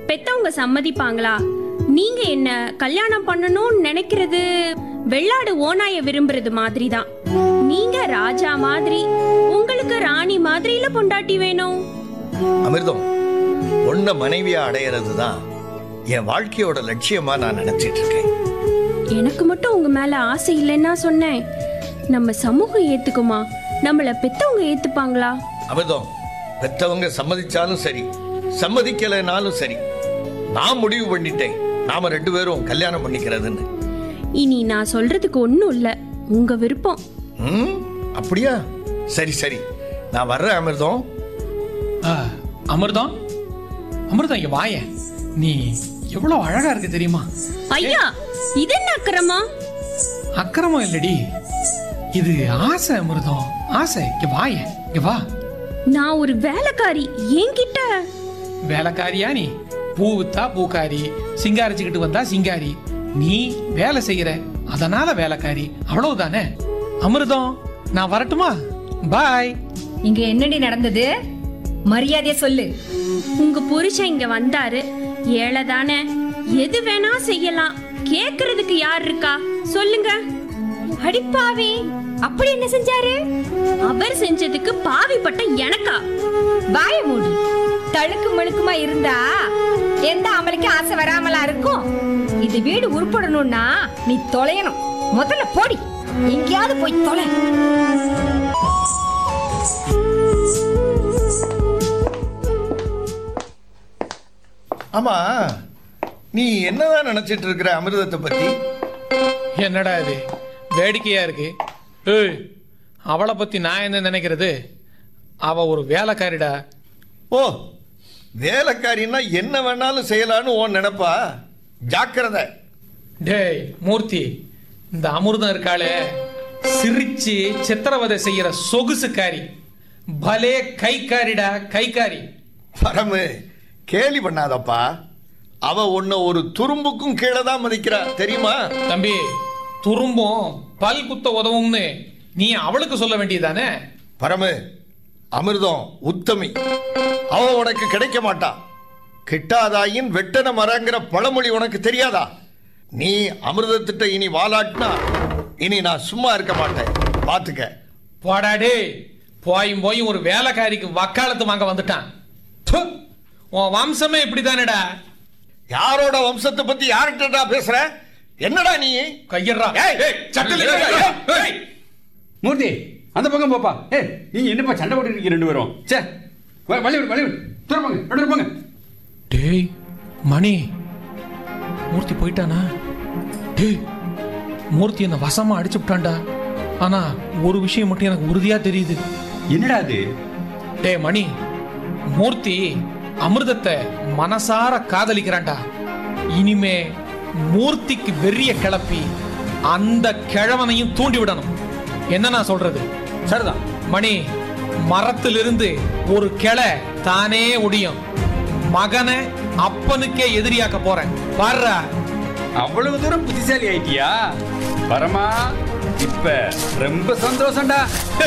பெத்தவங்க சம்மதிப்பாங்களா நீங்க என்ன கல்யாணம் பண்ணணும்னு நினைக்கிறது வெள்ளாடு ஓநாய விரும்புறது மாதிரி தான் நீங்க ராஜா மாதிரி உங்களுக்கு ராணி மாதிரில பொண்டாட்டி வேணும் அமிர்தம் பொண்ண மனைவியா அடையிறது தான் என் வாழ்க்கையோட லட்சியமா நான் நினைச்சிட்டு இருக்கேன் எனக்கு மட்டும் உங்க மேல ஆசை இல்லைன்னா சொன்னேன் நம்ம சமூகம் ஏத்துக்குமா நம்மள பெத்தவங்க ஏத்துப்பாங்களா அமிர்தம் பெற்றவங்க சம்மதிச்சாலும் சரி சம்மதிக்கலைனாலும் சரி நான் முடிவு பண்ணிட்டேன் நாம ரெண்டு பேரும் கல்யாணம் பண்ணிக்கிறதுன்னு இனி நான் சொல்றதுக்கு ஒண்ணும் இல்ல உங்க விருப்பம் ம் அப்படியா சரி சரி நான் வர்றேன் அமிர்தம் ஆ, அமிர்தம் அமிர்தம் இங்க வாயேன் நீ எவ்வளவு அழகா இருக்கு தெரியுமா ஐயா இது என்ன அக்கிரமா அக்கிரமம் இல்லடி இது ஆசை அமிர்தம் ஆசை இங்க வாயேன் இங்க வா நான் ஒரு வேலைக்காரி என்கிட்ட வேலைக்காரியா நீ பூ வித்தா பூக்காரி சிங்காரிச்சுக்கிட்டு வந்தா சிங்காரி நீ வேலை செய்யற அதனால வேலைக்காரி அவ்வளவுதானே அமிர்தம் நான் வரட்டுமா பாய் இங்க என்னடி நடந்தது மரியாதையா சொல்லு உங்க புருஷன் இங்க வந்தாரு ஏழை தானே எது வேணா செய்யலாம் கேக்குறதுக்கு யார் இருக்கா சொல்லுங்க அடிப்பாவி அப்படி என்ன செஞ்சாரு அவர் செஞ்சதுக்கு பாவி பட்ட எனக்கா வாய மூடி தழுக்கு மழுக்குமா இருந்தா எந்த அமலுக்கு ஆசை வராமலா இருக்கும் இது வீடு உருப்படணும்னா நீ தொலையணும் முதல்ல போடி எங்கேயாவது போய் தொலை ஆமா நீ என்னதான் நினைச்சிட்டு இருக்கிற அமிர்தத்தை பத்தி என்னடா இது வேடிக்கையா இருக்கு ஏய் அவளை பத்தி நான் என்ன நினைக்கிறது அவ ஒரு வேலைக்காரிடா ஓ வேலைக்காரின்னா என்ன வேணாலும் செய்யலான்னு உன் நினைப்பா ஜாக்கிரதை டேய் மூர்த்தி இந்த அமிர்தம் இருக்காளே சிரிச்சு சித்திரவதை செய்யற சொகுசுக்காரி பலே கைக்காரிடா கைக்காரி பரமு கேலி பண்ணாதப்பா அவ உன்னை ஒரு துரும்புக்கும் கீழே தான் மதிக்கிறா தெரியுமா தம்பி துரும்பும் பல் குத்த உதவும்னு நீ அவளுக்கு சொல்ல வேண்டியதானே பரமு அமிர்தம் உத்தமி அவ உனக்கு கிடைக்க மாட்டா கிட்டாதாயின் வெட்டன மரங்கிற பழமொழி உனக்கு தெரியாதா நீ அமிர்தத்திட்ட இனி வாலாட்டினா இனி நான் சும்மா இருக்க மாட்டேன் பாத்துக்க போடா டேய் போயும் போயும் ஒரு வேலைக்காரிக்கு வக்காலத்து வாங்க வந்துட்டான் ப்பு, உன் வம்சமே இப்படிதானேடா யாரோட வம்சத்தை பத்தி யார்கிட்டடா பேசுற என்னடா நீ கையறா ஏய், ஏய், சட்டில ஏய், ஏய், ஏய். மூர்த்தி அந்த பக்கம் போப்பா ஏ நீங்க என்னப்பா சண்டை போட்டு இருக்கீங்க ரெண்டு பேரும் சே வ- வழி விடு வழி விடு தூரம் போங்க ரெண்டு பேரும் போங்க டேய் மணி மூர்த்தி போயிட்டானா டேய் மூர்த்தி என்ன வசமா அடிச்சு விட்டான்டா ஆனா ஒரு விஷயம் மட்டும் எனக்கு உறுதியா தெரியுது என்னடா அது டேய் மணி மூர்த்தி அமிர்தத்தை மனசார காதலிக்கிறான்டா இனிமே மூர்த்திக்கு வெறிய கிளப்பி அந்த கிழவனையும் தூண்டி விடணும் என்ன நான் சொல்றது சரிதான் மணி மரத்திலிருந்து ஒரு கிளை தானே ஒடியும் மகனை அப்பனுக்கே எதிரியாக்க போறேன் பாருடா அவ்வளவு தூரம் புத்திசாலி ஆயிட்டியா பரமா இப்ப ரொம்ப சந்தோஷம்டா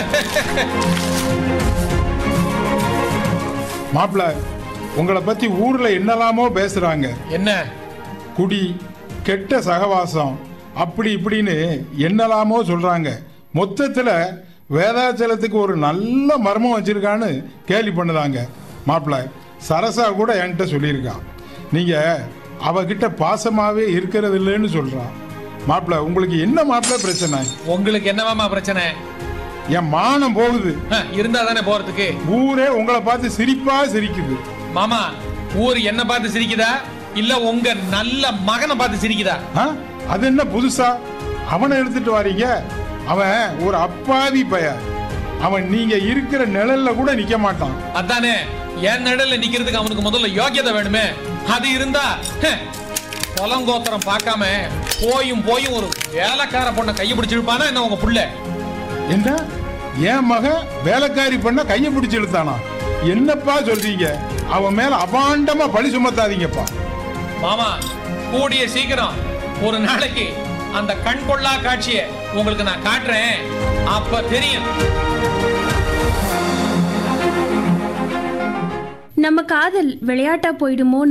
மாப்பிள உங்களை பத்தி ஊர்ல என்னலாமோ பேசுறாங்க என்ன குடி கெட்ட சகவாசம் அப்படி இப்படின்னு என்னலாமோ சொல்றாங்க மொத்தத்துல வேதாச்சலத்துக்கு ஒரு நல்ல மர்மம் வச்சிருக்கான்னு கேலி பண்ணுதாங்க மாப்பிள சரசா கூட என்கிட்ட சொல்லியிருக்கான் நீங்க அவகிட்ட பாசமாவே இருக்கிறது இல்லைன்னு சொல்றான் மாப்பிள உங்களுக்கு என்ன மாப்பிள பிரச்சனை உங்களுக்கு என்னவாமா பிரச்சனை என் மானம் போகுது ஹ, இருந்தா தானே போறதுக்கு ஊரே உங்களை பார்த்து சிரிப்பா சிரிக்குது மாமா ஊர் என்ன பார்த்து சிரிக்குதா இல்ல உங்க நல்ல மகனை பார்த்து சிரிக்குதா ஆ? அது என்ன புதுசா அவனை எடுத்துட்டு வாரீங்க அவன் ஒரு அப்பாவி பய அவன் நீங்க இருக்கிற நிழல்ல கூட நிக்க மாட்டான் அதானே என் நடுல நிக்கிறதுக்கு அவனுக்கு முதல்ல யோக்கியதை வேணுமே அது இருந்தா ஹ, குலங்கோத்திரம் பார்க்காம போயும் போயும் ஒரு வேலைக்கார பொண்ணை கையை பிடிச்சு இழுப்பானா என்ன உங்க புள்ள என்ன என் மகன் வேலைக்காரி பண்ண கையை பிடிச்சு இழுத்தானா என்னப்பா சொல்றீங்க அவன் மேல அபாண்டமா பழி சுமத்தாதீங்கப்பா மாமா கூடிய சீக்கிரம் ஒரு நாளைக்கு அந்த கண் கொள்ளா காட்சியை உங்களுக்கு நான் காட்டுறேன் அப்ப தெரியும் நம்ம காதல் விளையாட்டா போயிடுமோ